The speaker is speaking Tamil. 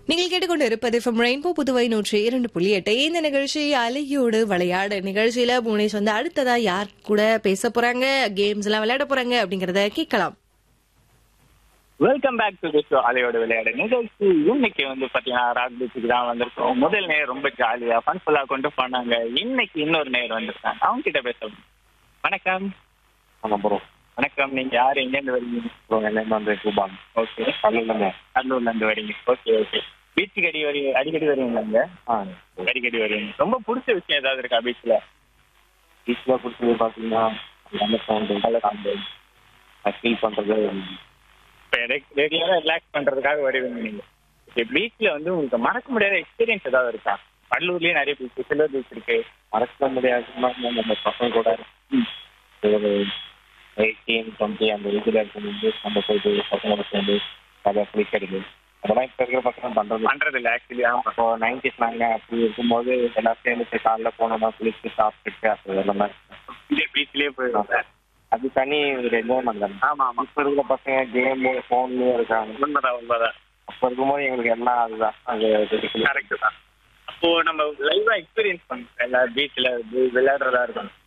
நீங்கள் கேட்டுக்கொண்டு இருப்பது ஃப்ரம் ரெயின்போ புதுவை நூற்றி இரண்டு புள்ளி எட்டு இந்த நிகழ்ச்சி அலையோடு விளையாடு நிகழ்ச்சியில புவனேஷ் வந்து அடுத்ததா யார் கூட பேச போறாங்க கேம்ஸ் எல்லாம் விளையாட போறாங்க அப்படிங்கறத கேட்கலாம் வெல்கம் பேக் டு திஸ் அலையோட விளையாடு நிகழ்ச்சி இன்னைக்கு வந்து பாத்தீங்கன்னா ராக் பீச்சுக்கு தான் வந்திருக்கோம் முதல் நேர் ரொம்ப ஜாலியா ஃபன்ஃபுல்லா கொண்டு போனாங்க இன்னைக்கு இன்னொரு நேர் வந்திருக்காங்க அவங்க கிட்ட பேசணும் வணக்கம் அப்புறம் வணக்கம் நீங்க யாரு எங்க இருந்து வரீங்க அப்புறம் எல்லாமே வந்து ரூபாங்க ஓகே கல்லூர்ல கடலூர்ல இருந்து வரீங்க ஓகே ஓகே பீச்சுக்கு அடி வரி அடிக்கடி வருவீங்களா இங்க ஆ அடிக்கடி வருவீங்க ரொம்ப பிடிச்ச விஷயம் ஏதாவது இருக்கா பீச்ல பீச்சில் பிடிச்சது பார்த்தீங்கன்னா எல்லாமே சவுண்டு சவுண்டு ஃபீல் பண்ணுறது இப்போ ரெகுலரா ரிலாக்ஸ் பண்றதுக்காக வருவீங்க நீங்க ஓகே பீச்ல வந்து உங்களுக்கு மறக்க முடியாத எக்ஸ்பீரியன்ஸ் ஏதாவது இருக்கா கடலூர்லயே நிறைய பீச் சில்வர் பீச் இருக்கு மறக்க முடியாதுன்னா நம்ம பசங்க கூட ஒரு எயிட்டீன் டுவெண்ட்டி அந்த ஏஜில் இருக்கும்போது நம்ம போயிட்டு பசங்களோட சேர்ந்து அதை குளிக்கிறது அதெல்லாம் இப்போ இருக்கிற பசங்க பண்ணுறது பண்றது இல்ல ஆக்சுவலி ஆமா இப்போ நைன்டிஸ் நாங்கள் அப்படி இருக்கும்போது எல்லாம் சேர்ந்து காலைல போனோம்னா குளிச்சு சாப்பிட்டுட்டு அது எல்லாமே இதே பீச்லயே போயிடுவாங்க அது தனி ஒரு என்ஜாய்மெண்ட் தானே ஆமா ஆமா இப்போ இருக்கிற பசங்க கேமு ஃபோன்லேயே இருக்காங்க உண்மைதான் உண்மைதான் அப்போ இருக்கும்போது எங்களுக்கு எல்லாம் அதுதான் அது கரெக்ட் தான் அப்போ நம்ம லைவா எக்ஸ்பீரியன்ஸ் பண்ணோம் எல்லா பீச்ல விளையாடுறதா இருக்கும்